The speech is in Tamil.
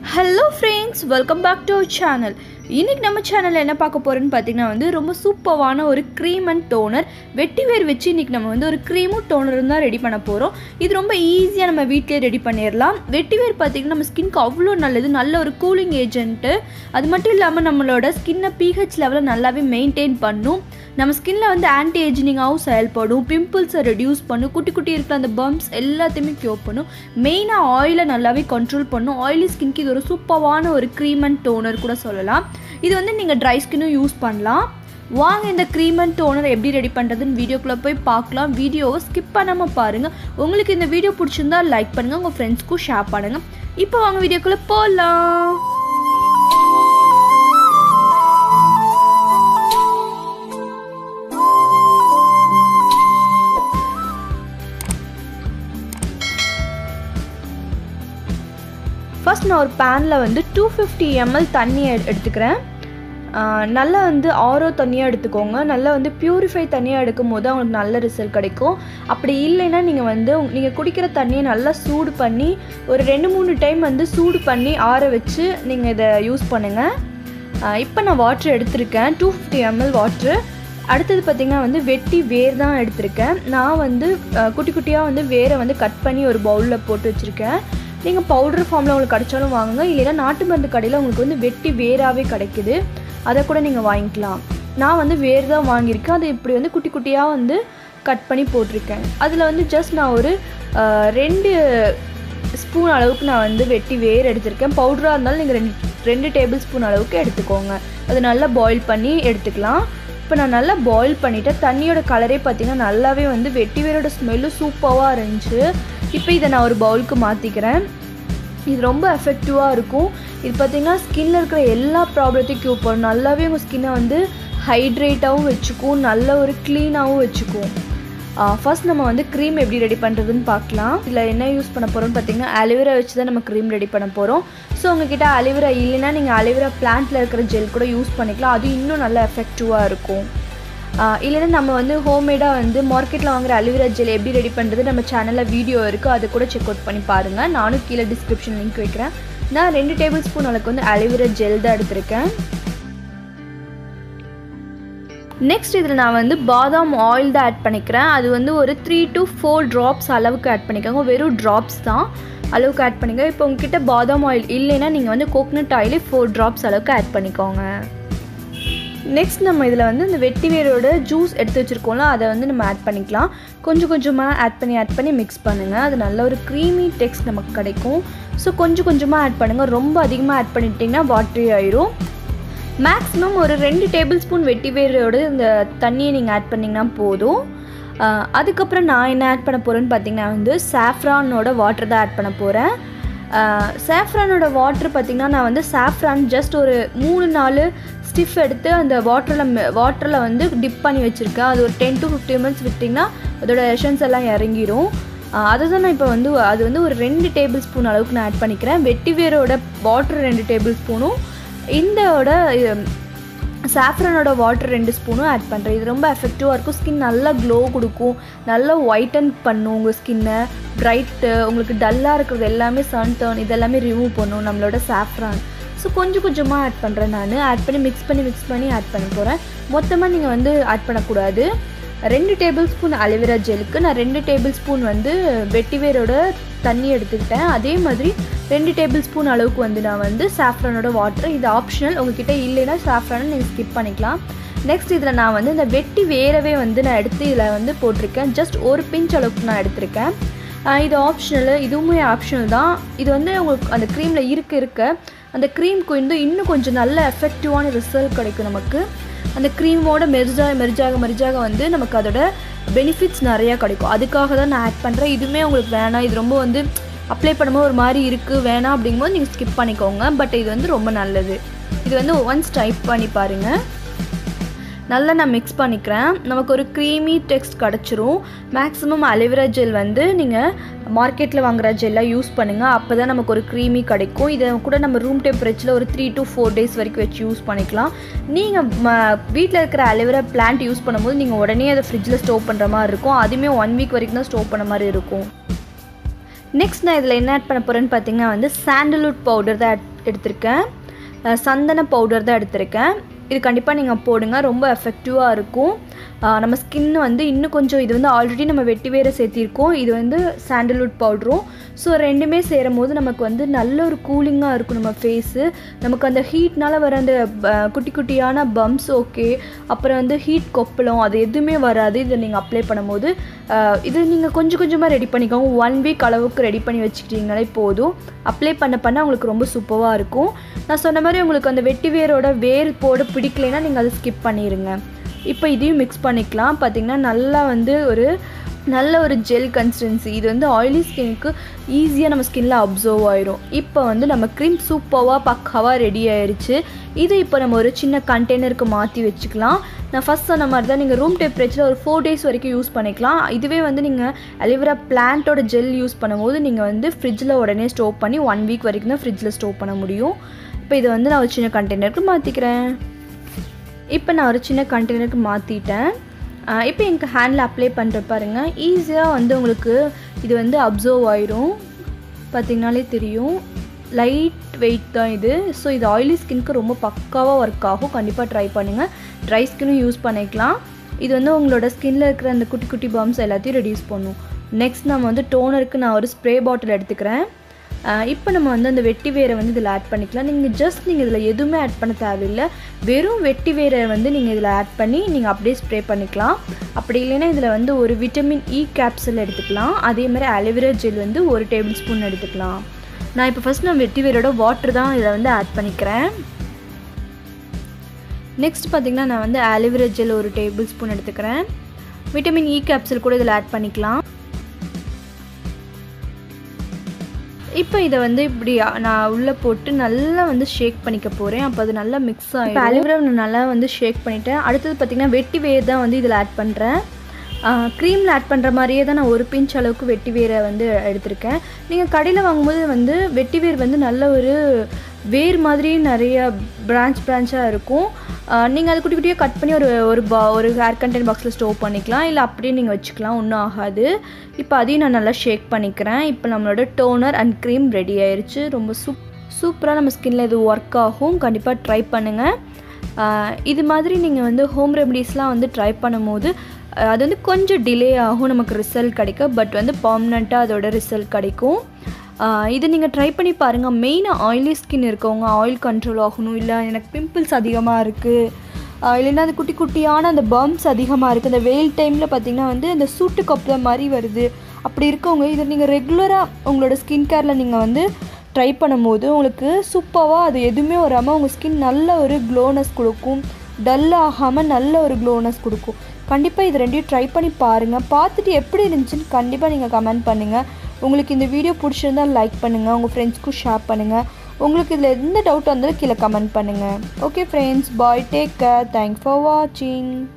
hello friends welcome back to our channel இன்றைக்கி நம்ம சேனலில் என்ன பார்க்க போகிறோன்னு பார்த்தீங்கன்னா வந்து ரொம்ப சூப்பரான ஒரு க்ரீம் அண்ட் டோனர் வெட்டி வேர் வச்சு இன்றைக்கி நம்ம வந்து ஒரு க்ரீமும் டோனரும் தான் ரெடி பண்ண போகிறோம் இது ரொம்ப ஈஸியாக நம்ம வீட்டிலே ரெடி பண்ணிடலாம் வெட்டி வேர் பார்த்திங்கன்னா நம்ம ஸ்கின்க்கு அவ்வளோ நல்லது நல்ல ஒரு கூலிங் ஏஜென்ட்டு அது மட்டும் இல்லாமல் நம்மளோட ஸ்கின்னை பிஹெச் லெவலில் நல்லாவே மெயின்டைன் பண்ணும் நம்ம ஸ்கின்ல வந்து ஆன்டி ஏஜினிங்காகவும் செயல்படும் பிம்பிள்ஸை ரெடியூஸ் பண்ணும் குட்டி குட்டி இருக்கிற அந்த பம்ப்ஸ் எல்லாத்தையுமே க்யூர் பண்ணும் மெயினாக ஆயிலை நல்லாவே கண்ட்ரோல் பண்ணும் ஆயிலி ஸ்கின்க்கு இது ஒரு சூப்பரான ஒரு க்ரீம் அண்ட் டோனர் கூட சொல்லலாம் இது வந்து நீங்கள் ட்ரை ஸ்கின்னும் யூஸ் பண்ணலாம் வாங்க இந்த க்ரீம் அண்ட் டோனர் எப்படி ரெடி பண்ணுறதுன்னு வீடியோக்குள்ளே போய் பார்க்கலாம் வீடியோவை ஸ்கிப் பண்ணாமல் பாருங்கள் உங்களுக்கு இந்த வீடியோ பிடிச்சிருந்தா லைக் பண்ணுங்கள் உங்கள் ஃப்ரெண்ட்ஸ்க்கும் ஷேர் பண்ணுங்கள் இப்போ வாங்க வீடியோக்குள்ளே போகலாம் ஃபஸ்ட் நான் ஒரு பேனில் வந்து டூ ஃபிஃப்டி எம்எல் தண்ணி எடு எடுத்துக்கிறேன் நல்லா வந்து ஆரோ தண்ணியாக எடுத்துக்கோங்க நல்லா வந்து ப்யூரிஃபை தண்ணியாக எடுக்கும் போது அவங்களுக்கு நல்ல ரிசல்ட் கிடைக்கும் அப்படி இல்லைன்னா நீங்கள் வந்து நீங்கள் குடிக்கிற தண்ணியை நல்லா சூடு பண்ணி ஒரு ரெண்டு மூணு டைம் வந்து சூடு பண்ணி ஆற வச்சு நீங்கள் இதை யூஸ் பண்ணுங்கள் இப்போ நான் வாட்ரு எடுத்திருக்கேன் டூ ஃபிஃப்டி எம்எல் வாட்ரு அடுத்தது பார்த்திங்கன்னா வந்து வெட்டி வேர் தான் எடுத்திருக்கேன் நான் வந்து குட்டி குட்டியாக வந்து வேரை வந்து கட் பண்ணி ஒரு பவுலில் போட்டு வச்சுருக்கேன் நீங்கள் பவுடர் ஃபார்மில் உங்களுக்கு கிடைச்சாலும் வாங்குங்க இல்லைன்னா நாட்டு மருந்து கடையில் உங்களுக்கு வந்து வெட்டி வேராகவே கிடைக்குது அதை கூட நீங்கள் வாங்கிக்கலாம் நான் வந்து வேர் தான் வாங்கியிருக்கேன் அதை இப்படி வந்து குட்டி குட்டியாக வந்து கட் பண்ணி போட்டிருக்கேன் அதில் வந்து ஜஸ்ட் நான் ஒரு ரெண்டு ஸ்பூன் அளவுக்கு நான் வந்து வெட்டி வேர் எடுத்திருக்கேன் பவுடராக இருந்தாலும் நீங்கள் ரெண்டு ரெண்டு டேபிள் ஸ்பூன் அளவுக்கு எடுத்துக்கோங்க அது நல்லா பாயில் பண்ணி எடுத்துக்கலாம் இப்போ நான் நல்லா பாயில் பண்ணிவிட்டேன் தண்ணியோட கலரே பார்த்திங்கன்னா நல்லாவே வந்து வெட்டி வேரோட ஸ்மெல்லும் சூப்பராக இருந்துச்சு இப்போ இதை நான் ஒரு பவுலுக்கு மாற்றிக்கிறேன் இது ரொம்ப எஃபெக்டிவாக இருக்கும் இது பார்த்திங்கன்னா ஸ்கின்னில் இருக்கிற எல்லா ப்ராப்ளத்தையும் க்யூர் பண்ணும் நல்லாவே உங்கள் ஸ்கின்னை வந்து ஹைட்ரேட்டாகவும் வச்சுக்கும் நல்ல ஒரு க்ளீனாகவும் வச்சுக்கும் ஃபஸ்ட் நம்ம வந்து க்ரீம் எப்படி ரெடி பண்ணுறதுன்னு பார்க்கலாம் இதில் என்ன யூஸ் பண்ண போகிறோம்னு பார்த்தீங்கன்னா அலிவேரா வச்சு தான் நம்ம க்ரீம் ரெடி பண்ண போகிறோம் ஸோ உங்ககிட்ட அலிவேரா இல்லைன்னா நீங்கள் அலிவேரா பிளான்ட்டில் இருக்கிற ஜெல் கூட யூஸ் பண்ணிக்கலாம் அது இன்னும் நல்லா எஃபெக்டிவாக இருக்கும் இல்லைன்னா நம்ம வந்து ஹோம்மேடாக வந்து மார்க்கெட்டில் வாங்குற அலிவேரா ஜெல் எப்படி ரெடி பண்ணுறது நம்ம சேனலில் வீடியோ இருக்குது அதை கூட செக் அவுட் பண்ணி பாருங்கள் நானும் கீழே டிஸ்கிரிப்ஷன் லிங்க் வைக்கிறேன் நான் ரெண்டு டேபிள் ஸ்பூன் அளவுக்கு வந்து அலிவேரா ஜெல் தான் எடுத்திருக்கேன் நெக்ஸ்ட் இதில் நான் வந்து பாதாம் ஆயில் தான் ஆட் பண்ணிக்கிறேன் அது வந்து ஒரு த்ரீ டு ஃபோர் ட்ராப்ஸ் அளவுக்கு ஆட் பண்ணிக்கோங்க வெறும் ட்ராப்ஸ் தான் அளவுக்கு ஆட் பண்ணிக்க இப்போ உங்ககிட்ட பாதாம் ஆயில் இல்லைன்னா நீங்கள் வந்து கோகனட் ஆயிலே ஃபோர் ட்ராப்ஸ் அளவுக்கு ஆட் பண்ணிக்கோங்க நெக்ஸ்ட் நம்ம இதில் வந்து இந்த வெட்டி வேரோட ஜூஸ் எடுத்து வச்சுருக்கோம்ல அதை வந்து நம்ம ஆட் பண்ணிக்கலாம் கொஞ்சம் கொஞ்சமாக ஆட் பண்ணி ஆட் பண்ணி மிக்ஸ் பண்ணுங்கள் அது நல்ல ஒரு க்ரீமி டெக்ஸ்ட் நமக்கு கிடைக்கும் ஸோ கொஞ்சம் கொஞ்சமாக ஆட் பண்ணுங்கள் ரொம்ப அதிகமாக ஆட் பண்ணிட்டிங்கன்னா வாட்ரி ஆயிரும் மேக்ஸிமம் ஒரு ரெண்டு டேபிள் ஸ்பூன் வெட்டி வேரோட இந்த தண்ணியை நீங்கள் ஆட் பண்ணிங்கன்னா போதும் அதுக்கப்புறம் நான் என்ன ஆட் பண்ண போகிறேன்னு பார்த்தீங்கன்னா வந்து சாஃப்ரானோட வாட்டர் தான் ஆட் பண்ண போகிறேன் சாஃப்ரானோட வாட்ரு பார்த்திங்கன்னா நான் வந்து சாஃப்ரான் ஜஸ்ட் ஒரு மூணு நாலு ஸ்டிஃப் எடுத்து அந்த வாட்டரில் வாட்டரில் வந்து டிப் பண்ணி வச்சுருக்கேன் அது ஒரு டென் டு ஃபிஃப்டி மினிட்ஸ் விட்டிங்கன்னா அதோட எஷன்ஸ் எல்லாம் இறங்கிடும் அதை தான் நான் இப்போ வந்து அது வந்து ஒரு ரெண்டு டேபிள் ஸ்பூன் அளவுக்கு நான் ஆட் பண்ணிக்கிறேன் வெட்டி வேரோட வாட்டர் ரெண்டு டேபிள் ஸ்பூனும் இந்தோட சாஃப்ரனோட வாட்டர் ரெண்டு ஸ்பூனும் ஆட் பண்ணுறேன் இது ரொம்ப எஃபெக்டிவாக இருக்கும் ஸ்கின் நல்லா க்ளோ கொடுக்கும் நல்லா ஒயிட்டன் பண்ணும் உங்கள் ஸ்கின்னை ப்ரைட்டு உங்களுக்கு டல்லாக இருக்கிறது எல்லாமே சன் டர்ன் இதெல்லாமே ரிமூவ் பண்ணும் நம்மளோட சாஃப்ரான் ஸோ கொஞ்சம் கொஞ்சமாக ஆட் பண்ணுறேன் நான் ஆட் பண்ணி மிக்ஸ் பண்ணி மிக்ஸ் பண்ணி ஆட் பண்ண போகிறேன் மொத்தமாக நீங்கள் வந்து ஆட் பண்ணக்கூடாது ரெண்டு டேபிள் ஸ்பூன் அலிவேரா ஜெலுக்கு நான் ரெண்டு டேபிள் ஸ்பூன் வந்து வெட்டிவேரோட தண்ணி எடுத்துக்கிட்டேன் அதே மாதிரி ரெண்டு டேபிள் ஸ்பூன் அளவுக்கு வந்து நான் வந்து சாஃப்ரானோட வாட்டர் இது ஆப்ஷனல் உங்ககிட்ட இல்லைன்னா சாஃப்ரானை நீங்கள் ஸ்கிப் பண்ணிக்கலாம் நெக்ஸ்ட் இதில் நான் வந்து இந்த வெட்டி வேறவே வந்து நான் எடுத்து இதில் வந்து போட்டிருக்கேன் ஜஸ்ட் ஒரு பிஞ்ச் அளவுக்கு நான் எடுத்திருக்கேன் இது ஆப்ஷனல் இதுவுமே ஆப்ஷனல் தான் இது வந்து உங்களுக்கு அந்த க்ரீமில் இருக்க இருக்க அந்த க்ரீம்க்கு வந்து இன்னும் கொஞ்சம் நல்ல எஃபெக்டிவான ரிசல்ட் கிடைக்கும் நமக்கு அந்த க்ரீமோட மெர்ஜாக மெர்ஜாக மெர்ஜாக வந்து நமக்கு அதோட பெனிஃபிட்ஸ் நிறையா கிடைக்கும் அதுக்காக தான் நான் ஆட் பண்ணுறேன் இதுவுமே உங்களுக்கு வேணாம் இது ரொம்ப வந்து அப்ளை பண்ணும்போது ஒரு மாதிரி இருக்குது வேணாம் அப்படிங்கும்போது நீங்கள் ஸ்கிப் பண்ணிக்கோங்க பட் இது வந்து ரொம்ப நல்லது இது வந்து ஒன்ஸ் டைப் பண்ணி பாருங்கள் நல்லா நான் மிக்ஸ் பண்ணிக்கிறேன் நமக்கு ஒரு க்ரீமி டெக்ஸ்ட் கிடச்சிரும் மேக்ஸிமம் அலிவேரா ஜெல் வந்து நீங்கள் மார்க்கெட்டில் வாங்குற ஜெல்லாக யூஸ் பண்ணுங்கள் அப்போ தான் நமக்கு ஒரு க்ரீமி கிடைக்கும் இதை கூட நம்ம ரூம் டெம்பரேச்சரில் ஒரு த்ரீ டு ஃபோர் டேஸ் வரைக்கும் வச்சு யூஸ் பண்ணிக்கலாம் நீங்கள் வீட்டில் இருக்கிற அலிவேரா பிளான்ட் யூஸ் பண்ணும்போது நீங்கள் உடனே அதை ஃப்ரிட்ஜில் ஸ்டோர் பண்ணுற மாதிரி இருக்கும் அதுவுமே ஒன் வீக் வரைக்கும் தான் ஸ்டோர் பண்ண மாதிரி இருக்கும் நெக்ஸ்ட் நான் இதில் என்ன ஆட் பண்ண போகிறேன்னு பார்த்தீங்கன்னா வந்து சாண்டல்வுட் பவுடர் தான் add- எடுத்திருக்கேன் அஹ் சந்தன பவுடர் தான் எடுத்திருக்கேன் இது கண்டிப்பாக நீங்கள் போடுங்க ரொம்ப எஃபெக்டிவாக இருக்கும் அஹ் நம்ம ஸ்கின் வந்து இன்னும் கொஞ்சம் இது வந்து ஆல்ரெடி நம்ம வெட்டி வேற சேர்த்திருக்கோம் இது வந்து சாண்டல்வுட் பவுடரும் ஸோ ரெண்டுமே சேரும் போது நமக்கு வந்து நல்ல ஒரு கூலிங்காக இருக்கும் நம்ம ஃபேஸு நமக்கு அந்த ஹீட்னால வர அந்த ப- குட்டி குட்டியான பம்ப்ஸ் ஓகே அப்புறம் வந்து ஹீட் கொப்பளம் அது எதுவுமே வராது இதை நீங்கள் அப்ளை பண்ணும்போது அஹ், இது நீங்கள் கொஞ்சம் கொஞ்சமாக ரெடி பண்ணிக்கோங்க ஒன் வீக் அளவுக்கு ரெடி பண்ணி வச்சுக்கிட்டீங்களே போதும் அப்ளை பண்ண பண்ண உங்களுக்கு ரொம்ப சூப்பராக இருக்கும் நான் சொன்ன மாதிரி உங்களுக்கு அந்த வெட்டி வேரோட வேர் போட பிடிக்கலைன்னா நீங்கள் அதை ஸ்கிப் பண்ணிடுங்க இப்போ இதையும் மிக்ஸ் பண்ணிக்கலாம் பார்த்தீங்கன்னா நல்லா வந்து ஒரு நல்ல ஒரு ஜெல் கன்சிஸ்டன்சி இது வந்து ஆயிலி ஸ்கின்னுக்கு ஈஸியாக நம்ம ஸ்கின்ல அப்சர்வ் ஆயிரும் இப்போ வந்து நம்ம க்ரீம் சூப்பராக பக்காவாக ரெடி ஆயிருச்சு இது இப்போ நம்ம ஒரு சின்ன கண்டெய்னருக்கு மாற்றி வச்சுக்கலாம் நான் ஃபஸ்ட் சொன்ன மாதிரி தான் நீங்கள் ரூம் டெம்பரேச்சரில் ஒரு ஃபோர் டேஸ் வரைக்கும் யூஸ் பண்ணிக்கலாம் இதுவே வந்து நீங்கள் அலிவரா பிளான்ட்டோட ஜெல் யூஸ் பண்ணும்போது நீங்கள் வந்து ஃப்ரிட்ஜில் உடனே ஸ்டோர் பண்ணி ஒன் வீக் வரைக்கும் தான் ஃப்ரிட்ஜில் ஸ்டோர் பண்ண முடியும் இப்போ இதை வந்து நான் ஒரு சின்ன கண்டெய்னருக்கு மாற்றிக்கிறேன் இப்போ நான் ஒரு சின்ன கண்டெய்னருக்கு மாற்றிட்டேன் இப்போ எங்கள் ஹேண்டில் அப்ளை பண்ணுற பாருங்க ஈஸியாக வந்து உங்களுக்கு இது வந்து அப்சர்வ் ஆயிரும் பார்த்தீங்கனாலே தெரியும் லைட் வெயிட் தான் இது ஸோ இது ஆயிலி ஸ்கின்க்கு ரொம்ப பக்காவாக ஒர்க் ஆகும் கண்டிப்பாக ட்ரை பண்ணுங்கள் ட்ரை ஸ்கின்னும் யூஸ் பண்ணிக்கலாம் இது வந்து உங்களோட ஸ்கின்ல இருக்கிற அந்த குட்டி குட்டி பம்ப்ஸ் எல்லாத்தையும் ரெடியூஸ் பண்ணும் நெக்ஸ்ட் நம்ம வந்து டோனருக்கு நான் ஒரு ஸ்ப்ரே பாட்டில் எடுத்துக்கிறேன் இப்போ நம்ம வந்து அந்த வெட்டி வேரை வந்து இதில் ஆட் பண்ணிக்கலாம் நீங்கள் ஜஸ்ட் நீங்கள் இதில் எதுவுமே ஆட் பண்ண தேவையில்லை வெறும் வெட்டி வேரை வந்து நீங்கள் இதில் ஆட் பண்ணி நீங்கள் அப்படியே ஸ்ப்ரே பண்ணிக்கலாம் அப்படி இல்லைன்னா இதில் வந்து ஒரு விட்டமின் இ கேப்சூல் எடுத்துக்கலாம் அதே மாதிரி அலோவேரா ஜெல் வந்து ஒரு டேபிள் ஸ்பூன் எடுத்துக்கலாம் நான் இப்போ ஃபஸ்ட் நான் வெட்டி வேரோட வாட்டர் தான் இதில் வந்து ஆட் பண்ணிக்கிறேன் நெக்ஸ்ட் பார்த்தீங்கன்னா நான் வந்து aloe vera gel tablespoon எடுத்துக்கிறேன் விட்டமின் இ கேப்சூல் கூட இதில் ஆட் பண்ணிக்கலாம் இப்போ இதை வந்து இப்படி நான் உள்ளே போட்டு நல்லா வந்து ஷேக் பண்ணிக்க போகிறேன் அப்போ அது நல்லா மிக்ஸ் ஆகிடும் அலிவரா நான் நல்லா வந்து ஷேக் பண்ணிட்டேன் அடுத்தது பார்த்திங்கன்னா வெட்டி வேர் தான் வந்து இதில் ஆட் பண்ணுறேன் க்ரீமில் ஆட் பண்ணுற மாதிரியே தான் நான் ஒரு பிஞ்ச் அளவுக்கு வெட்டி வேரை வந்து எடுத்திருக்கேன் நீங்கள் கடையில் வாங்கும்போது வந்து வெட்டி வேர் வந்து நல்ல ஒரு வேர் மாதிரி நிறைய பிரான்ச் பிரான்ச்சாக இருக்கும் நீங்கள் அது குட்டி குட்டியாக கட் பண்ணி ஒரு ஒரு பா ஒரு ஹேர் கண்டென்ட் பாக்ஸில் ஸ்டோர் பண்ணிக்கலாம் இல்லை அப்படியே நீங்கள் வச்சுக்கலாம் ஒன்றும் ஆகாது இப்போ அதையும் நான் நல்லா ஷேக் பண்ணிக்கிறேன் இப்போ நம்மளோட டோனர் அண்ட் க்ரீம் ரெடி ஆயிருச்சு ரொம்ப சூப் சூப்பராக நம்ம ஸ்கின்ல இது ஒர்க் ஆகும் கண்டிப்பாக ட்ரை பண்ணுங்கள் ஆஹ் இது மாதிரி நீங்கள் வந்து ஹோம் ரெமடிஸ்லாம் வந்து ட்ரை பண்ணும்போது ஆஹ் அது வந்து கொஞ்சம் டிலே ஆகும் நமக்கு ரிசல்ட் கிடைக்கும் பட் வந்து பர்மனெண்ட்டாக அதோட ரிசல்ட் கிடைக்கும் ஆஹ் இது நீங்கள் ட்ரை பண்ணி பாருங்கள் மெயினாக ஆயிலி ஸ்கின் இருக்கவங்க ஆயில் கண்ட்ரோல் ஆகணும் இல்லை எனக்கு பிம்பிள்ஸ் அதிகமாக இருக்குது இல்லைன்னா அந்த குட்டி குட்டியான அந்த பம்ப்ஸ் அதிகமாக இருக்குது அந்த வெயில் டைமில் பார்த்தீங்கன்னா வந்து அந்த சூட்டு கப்பல மாதிரி வருது அப்படி இருக்கவங்க இதை நீங்கள் ரெகுலராக உங்களோட ஸ்கின் கேரில் நீங்கள் வந்து ட்ரை பண்ணும்போது உங்களுக்கு சூப்பராக அது எதுவுமே வராமல் உங்கள் ஸ்கின் நல்ல ஒரு க்ளோனஸ் கொடுக்கும் டல் ஆகாமல் நல்ல ஒரு க்ளோனஸ் கொடுக்கும் கண்டிப்பாக இது ரெண்டையும் ட்ரை பண்ணி பாருங்கள் பார்த்துட்டு எப்படி இருந்துச்சுன்னு கண்டிப்பாக நீங்கள் கமெண்ட் பண்ணுங்கள் உங்களுக்கு இந்த வீடியோ பிடிச்சிருந்தால் லைக் பண்ணுங்கள் உங்கள் ஃப்ரெண்ட்ஸ்க்கும் ஷேர் பண்ணுங்கள் உங்களுக்கு இதில் எந்த டவுட் வந்தாலும் கீழே கமெண்ட் பண்ணுங்கள் okay friends bye take care thanks for வாட்சிங்